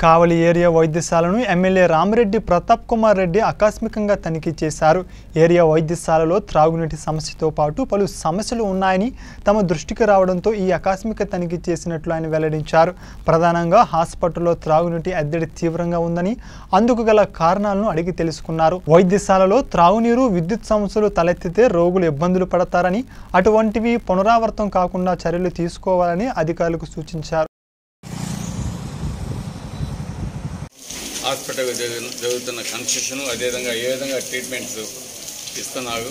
కావలి area వైద్యశాలను MLA Ramireddy Pratap Kumar Reddy ఆకస్మికంగా తనిఖీ చేశారు ఏరియా వైద్యశాలలో త్రాగునీటి సమస్యతో పాటు పలు సమస్యలు ఉన్నాయని తమ దృష్టికి రావడంతో ఈ ఆకస్మిక తనిఖీ చేసినట్లు ఆయన వెల్లడించారు ప్రధానంగా హాస్పిటల్లో త్రాగునీటి ఎద్దడి తీవ్రంగా ఉందని అందుకు గల కారణాలను అడిగి తెలుసుకున్నారు వైద్యశాలలో త్రాగునీరు విద్యుత్ సమస్యలు తలెత్తితే రోగులు ఇబ్బందులు పడతారని అటువంటివి పునరావృతం కాకుండా చర్యలు తీసుకోవాలని అధికారులకు సూచించారు హాస్పిటల్ జరుగు- జరుగుతున్న కన్స్ట్రక్షన్ అదేవిధంగా ఏ విధంగా ట్రీట్మెంట్స్ ఇస్తున్నారు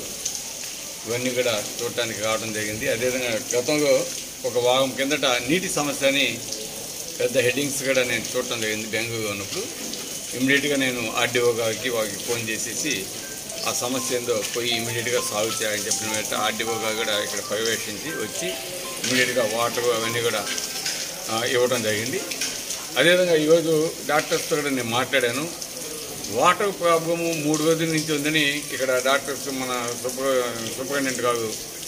ఇవన్నీ కూడా చూడటానికి రావడం జరిగింది అదేవిధంగా గతంలో ఒక వారం కిందట నీటి సమస్యని పెద్ద హెడ్డింగ్స్ కూడా నేను చూడటం జరిగింది బెంగళూరు ఉన్నప్పుడు ఇమ్మీడియట్గా నేను ఆర్డీఓ గారికి వారికి ఫోన్ చేసేసి ఆ సమస్య ఏందో పోయి ఇమ్మీడియట్గా సాల్వ్ చేయాలని చెప్పిన వెంటనే ఆర్డీఓ గారు కూడా ఇక్కడ పర్యవేక్షించి వచ్చి ఇమ్మీడియట్గా వాటర్ అవన్నీ కూడా ఆ, ఇవ్వడం జరిగింది అదేవిధంగా ఈరోజు డాక్టర్స్తో కూడా నేను మాట్లాడాను వాటర్ ప్రాబ్లము మూడు రోజుల నుంచి ఉందని ఇక్కడ డాక్టర్స్ మన సూపర్ సూపరింటెండెంట్ గారు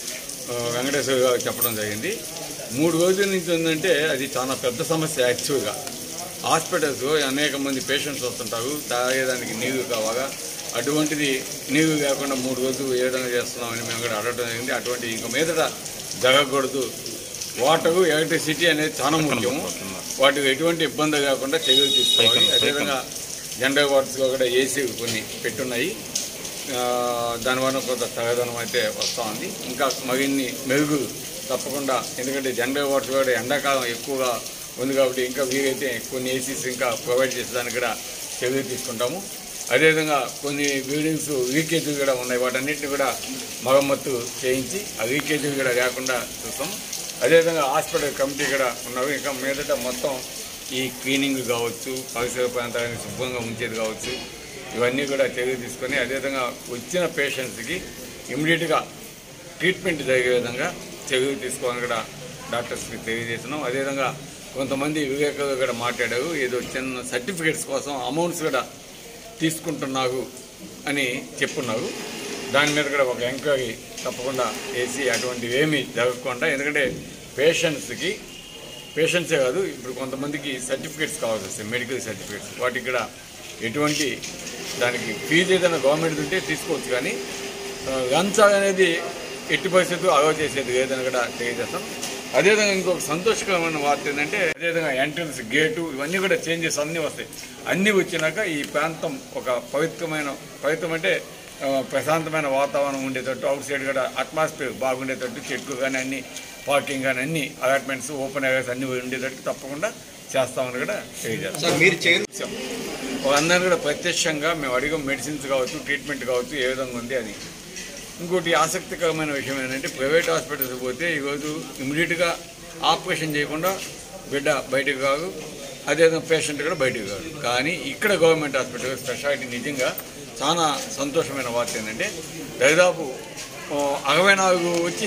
ఆ, వెంకటేశ్వర గారు చెప్పడం జరిగింది మూడు రోజుల నుంచి ఉందంటే అది చాలా పెద్ద సమస్య యాక్చువల్గా హాస్పిటల్స్ అనేక మంది పేషెంట్స్ వస్తుంటారు తాగేదానికి నీరు కావాలా అటువంటిది నీరు కాకుండా మూడు రోజులు ఏ విధంగా చేస్తున్నామని మేము కూడా అడగడం జరిగింది అటువంటి ఇంక మీదట జరగకూడదు వాటర్ ఎలక్ట్రిసిటీ అనేది చాలా ముఖ్యం వాటికి ఎటువంటి ఇబ్బంది కాకుండా చర్యలు తీసుకోవాలి అదేవిధంగా జనరల్ వాటర్స్లో కూడా ఏసీ కొన్ని పెట్టున్నాయి ఆ, దానివల్ల కొంత తగదనం అయితే వస్తూ ఉంది ఇంకా మరిన్ని మెరుగులు తప్పకుండా ఎందుకంటే జనరల్ వాటర్ కూడా ఎండాకాలం ఎక్కువగా ఉంది కాబట్టి ఇంకా వీలైతే కొన్ని ఏసీస్ ఇంకా ప్రొవైడ్ చేసేదానికి కూడా చర్యలు తీసుకుంటాము అదేవిధంగా కొన్ని బిల్డింగ్స్ లీకేజీలు కూడా ఉన్నాయి వాటన్నిటిని కూడా మరమ్మత్తు చేయించి ఆ లీకేజీలు కూడా లేకుండా చూస్తాం అదేవిధంగా హాస్పిటల్ కమిటీ కూడా ఉన్నారు ఇంకా మీదట మొత్తం ఈ క్లీనింగ్ కావచ్చు పరిసర ప్రాంతాలను శుభ్రంగా ఉంచేది కావచ్చు ఇవన్నీ కూడా చర్య తీసుకొని అదేవిధంగా వచ్చిన పేషెంట్స్కి ఇమ్మీడియట్గా ట్రీట్మెంట్ జరిగే విధంగా చర్యలు తీసుకోవాలని కూడా డాక్టర్స్కి తెలియజేస్తున్నాం అదేవిధంగా కొంతమంది వివేకాలు కూడా మాట్లాడారు ఏదో చిన్న సర్టిఫికేట్స్ కోసం అమౌంట్స్ కూడా తీసుకుంటున్నారు అని చెప్పున్నారు దాని మీద కూడా ఒక ఎంక్వైరీ తప్పకుండా వేసి అటువంటివి ఏమీ జరగకుండా ఎందుకంటే పేషెంట్స్కి పేషెంట్సే కాదు ఇప్పుడు కొంతమందికి సర్టిఫికేట్స్ కావాల్సి వస్తాయి మెడికల్ సర్టిఫికేట్స్ వాటికి కూడా ఎటువంటి దానికి ఫీజు ఏదైనా గవర్నమెంట్ ఉంటే తీసుకోవచ్చు కానీ ఆ, లంచాలు అనేది ఎట్టి పరిస్థితులు అలవ చేసేది లేదని కూడా తెలియజేస్తాం అదేవిధంగా ఇంకొక సంతోషకరమైన వార్త ఏంటంటే అదేవిధంగా ఎంట్రన్స్ గేటు ఇవన్నీ కూడా చేంజెస్ అన్నీ వస్తాయి అన్నీ వచ్చినాక ఈ ప్రాంతం ఒక పవిత్రమైన పవిత్రం అంటే ఆ, ప్రశాంతమైన వాతావరణం ఉండేటట్టు అవుట్ సైడ్ కూడా అట్మాస్ఫియర్ బాగుండేటట్టు చెట్లు కానీ అన్ని పార్కింగ్ కానీ అన్ని అలాట్మెంట్స్ ఓపెన్ ఏరియాస్ అన్ని ఉండేటట్టు తప్పకుండా చేస్తామని కూడా తెలియజేస్తాం సార్ మీరు చేయరు వాళ్ళందరూ కూడా ప్రత్యక్షంగా మేము అడిగాం మెడిసిన్స్ కావచ్చు ట్రీట్మెంట్ కావచ్చు ఏ విధంగా ఉంది అని ఇంకోటి ఆసక్తికరమైన విషయం ఏంటంటే ప్రైవేట్ హాస్పిటల్స్ పోతే ఈరోజు ఇమీడియట్గా ఆపరేషన్ చేయకుండా బిడ్డ బయటకు కాదు అదేవిధంగా పేషెంట్ కూడా బయటకు కాదు కానీ ఇక్కడ గవర్నమెంట్ హాస్పిటల్ స్పెషాలిటీ నిజంగా చాలా సంతోషమైన వార్త ఏంటంటే దాదాపు ఆ, అరవై నాలుగు వచ్చి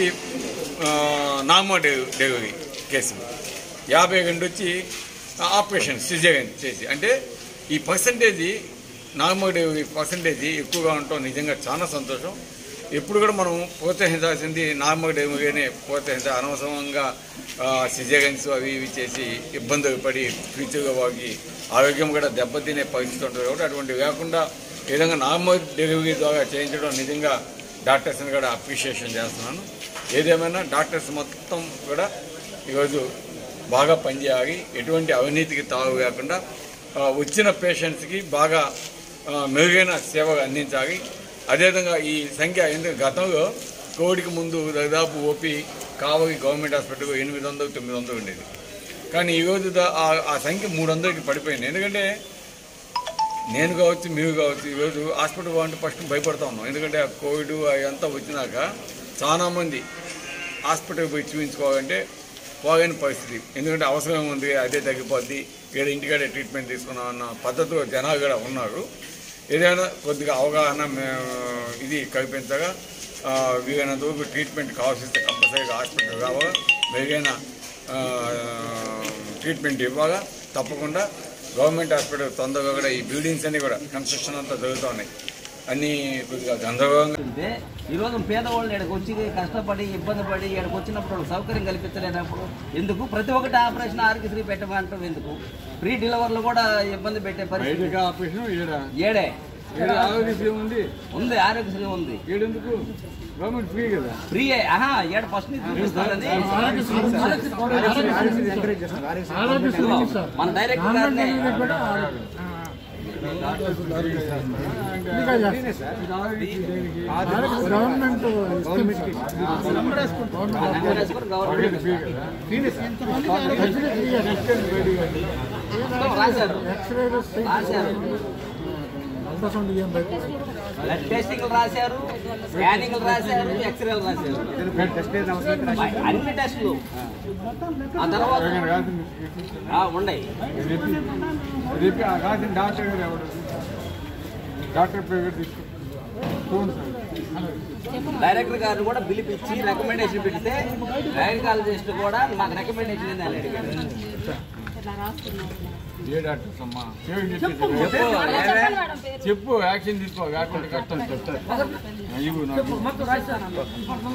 నార్మల్ డెలివరీ కేసులు యాభై రెండు వచ్చి ఆపరేషన్ సిజేరియన్ చేసి అంటే ఈ పర్సంటేజ్ నార్మల్ డెలివరీ పర్సంటేజ్ ఎక్కువగా ఉండటం నిజంగా చాలా సంతోషం ఎప్పుడు కూడా మనం ప్రోత్సహించాల్సింది నార్మల్ డెలివరీనే ప్రోత్సహించాలి అనవసరంగా సిజేరియన్స్ అవి ఇవి చేసి ఇబ్బందులు పడి ఫ్యూచర్గా వారికి ఆరోగ్యం కూడా దెబ్బతినే పరిస్థితి ఉంటుంది కాబట్టి అటువంటివి కాకుండా ఈ విధంగా నార్మల్ డెలివరీ ద్వారా చేయించడం నిజంగా డాక్టర్స్ని కూడా అప్రిషియేషన్ చేస్తున్నాను ఏదేమైనా డాక్టర్స్ మొత్తం కూడా ఈరోజు బాగా పనిచేయాలి ఎటువంటి అవినీతికి తావు లేకుండా ఆ, వచ్చిన పేషెంట్స్కి బాగా ఆ, మెరుగైన సేవలు అందించాలి అదేవిధంగా ఈ సంఖ్య ఎందుకంటే గతంలో కోవిడ్కి ముందు దాదాపు ఓపీ కావలి గవర్నమెంట్ హాస్పిటల్ ఎనిమిది వందలు తొమ్మిది వందలు ఉండేది కానీ ఈరోజు దా- ఆ- ఆ సంఖ్య మూడు వందలకి పడిపోయింది ఎందుకంటే నేను కావచ్చు మీరు కావచ్చు ఈరోజు హాస్పిటల్ పోవాలంటే ఫస్ట్ భయపడతా ఉన్నాం ఎందుకంటే ఆ కోవిడ్ అదంతా వచ్చినాక చాలామంది హాస్పిటల్ పోయి చూపించుకోవాలంటే పోగని పరిస్థితి ఎందుకంటే అవసరం ఉంది అదే తగ్గిపోద్ది ఏదో ఇంటికాడే ట్రీట్మెంట్ తీసుకున్నాం అన్న పద్ధతిలో జనాలు కూడా ఉన్నారు ఏదైనా కొద్దిగా అవగాహన మే- ఇది కల్పించగా ఆ, వీలైనంత వరకు ట్రీట్మెంట్ కావాల్సి కంపల్సరీగా హాస్పిటల్ కావాలా మెరుగైన ఆ, ట్రీట్మెంట్ ఇవ్వాలా తప్పకుండా గవర్నమెంట్ హాస్పిటల్ తొందరగా కూడా ఈ బిల్డింగ్స్ అన్ని కూడా కన్స్ట్రక్షన్ అంతా జరుగుతూ ఉన్నాయి అన్నీ కొద్దిగా గందరగోళంగా అంటే ఈరోజు పేదవాళ్ళు ఇక్కడికి వచ్చి కష్టపడి ఇబ్బంది పడి ఇక్కడికి వచ్చినప్పుడు వాళ్ళకి సౌకర్యం కల్పించలేనప్పుడు ఎందుకు ప్రతి ఒక్కటి ఆపరేషన్ ఆరోగ్యశ్రీ పెట్టమంటాం ఎందుకు ఫ్రీ డెలివర్లు కూడా ఇబ్బంది పెట్టే పరిస్థితి ఆపరేషన్ ఈడ ఏడే ఈడ ఆరోగ్యశ్రీ ఉంది ఉంది ఆరోగ్యశ్రీ ఉంది ఈడెందుకు గవర్నమెంట్ ఫ్రీ కదా ఫ్రీ ఆహా ఏడ ఫస్ట్ నుంచి చూపిస్తారని ఇదిగో, మన డైరెక్టర్ గారిని గవర్నమెంట్ రాశారు రాశారు బ్లడ్ టెస్టింగ్ రాశారు స్కానింగ్ రాశారు ఎక్స్రేలు రాశారు అన్ని టెస్టులు ఆ తర్వాత ఆ, ఉన్నాయి రేపు ఆ రాసిన డాక్టర్ గారు ఎవరు డాక్టర్ పేరు తీసుకో ఫోన్ సార్ డైరెక్టర్ గారు కూడా పిలిపించి రికమెండేషన్ పెడితే గైనకాలజిస్ట్ కూడా మాకు రికమెండేషన్ ఏందని అడిగారు ఏ డాక్టర్స్ అమ్మా ఏం చెప్పేసి చెప్పు ఏమే? చెప్పు యాక్షన్ తీసుకో కాకుండా కష్టం చెప్తారు ఇవ్వు నాకు